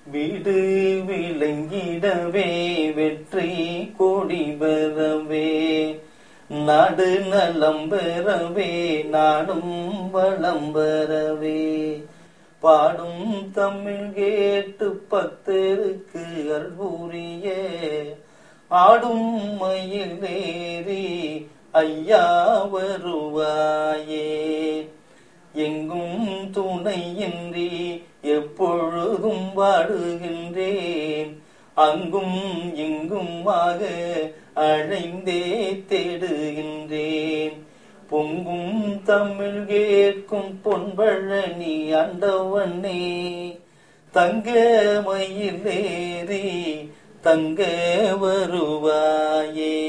வீடு விளங்கிடவே வெற்றி கொடி பெறவே நாடு நலம் பெறவே நாடும் வளம் பெறவே பாடும் தமிழ் கேட்டு பக்தருக்கு அற்புரிய ஆடும் மயிலேறி ஐயா வருவாயே எங்கும் துணையின்றி எப்பொழுதும் வாடுகின்றேன் அங்கும் இங்குமாக அழைந்தே தேடுகின்றேன் பொங்கும் தமிழ் கேட்கும் பொன்பழனி ஆண்டவனே தங்க மயிலேறி தங்க வருவாயே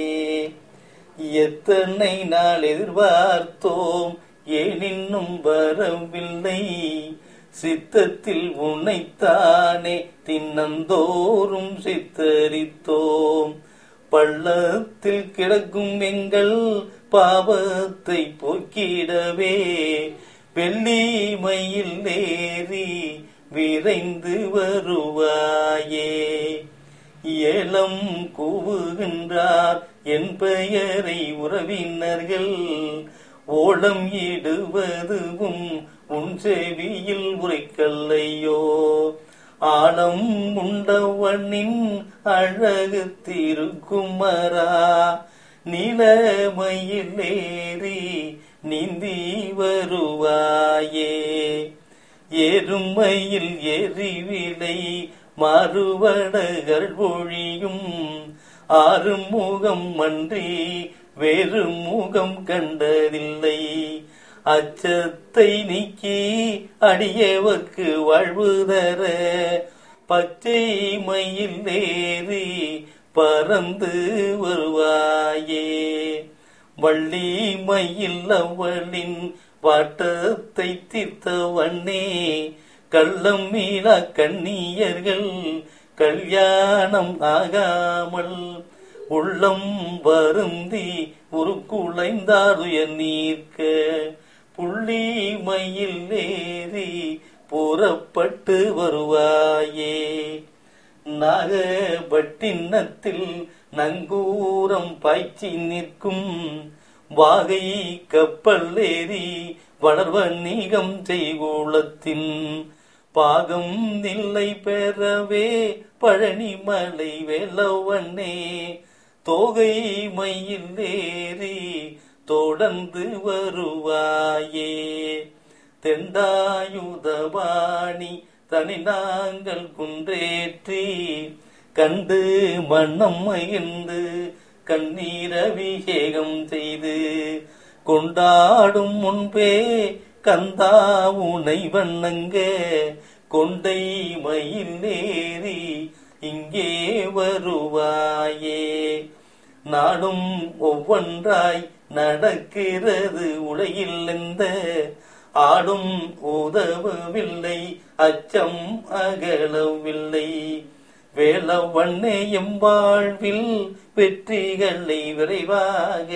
எத்தனை நாள் எதிர்பார்த்தோம் ஏன் இன்னும் வரவில்லை சித்தத்தில் உன்னைத்தானே தின்னந்தோறும் சித்தரித்தோம் பள்ளத்தில் கிடக்கும் எங்கள் பாவத்தை போக்கிடவே வெள்ளி மயில் ஏறி விரைந்து வருவாயே ஏலம் கூவுகின்றார் என் பெயரை உறவினர்கள் ஓலம் இடுவதுவும் உன் செவியில் உரைக்கல்லையோ ஆழம் உண்டவனின் அழகு திருக்குமரா நிலமையில் ஏறி நீந்தி வருவாயே எருமையில் எரிவிலை மாறுவடகள் பொழியும் ஆறு முகம் அன்றி வேறு முகம் கண்டதில்லை அச்சத்தை நீக்கி அடியவக்கு வாழ்வு தர பச்சை மயில் ஏறி பறந்து வருவாயே வள்ளி மயில் அவளின் வாட்டத்தை தீர்த்தவண்ணே கள்ளம் மீளா கண்ணியர்கள் கல்யாணம் ஆகாமல் உள்ளம் வருந்தி உருக்குலைந்தாருயர் நீர்க்க புள்ளி மயில் ஏறி புறப்பட்டு வருவாயே நாகப்பட்டினத்தில் நங்கூரம் பாய்ச்சி நிற்கும் வாகை கப்பல் ஏறி வளர்வணிகம் செய்கூலத்தின் பாகம் நில்லை பெறவே பழனி மலை வேலவண்ணே தோகை மயில் ஏறி தொடர்ந்து வருவாயே தெண்டாயுதபாணி தனி நாங்கள் குன்றேற்றி கண்டு மன்னம் மகிழ்ந்து கண்ணீர் அபிஷேகம் செய்து கொண்டாடும் முன்பே கந்தா உனை வண்ணங்க கொண்டை மயில் ஏறி இங்கே வருவாயே நாடும் ஒவ்வொன்றாய் நடக்கிறது உலகில் எந்த ஆடும் உதவவில்லை அச்சம் அகலவில்லை வேளவண்ணே எம் வாழ்வில் வெற்றிகளை விரைவாக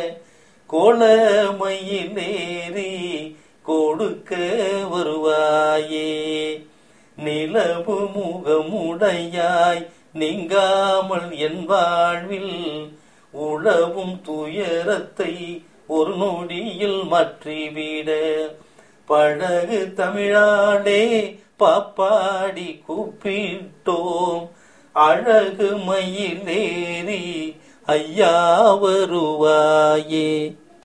கோலமயிலேறி கொடுக்க வருவாயே நிலவு முகமுடையாய் நீங்காமல் என் வாழ்வில் உழவும் துயரத்தை ஒரு நொடியில் மாற்றிவிட பழகு தமிழாளே பாப்பாடி கூப்பிட்டோம் அழகு மயிலேறி ஐயா வருவாயே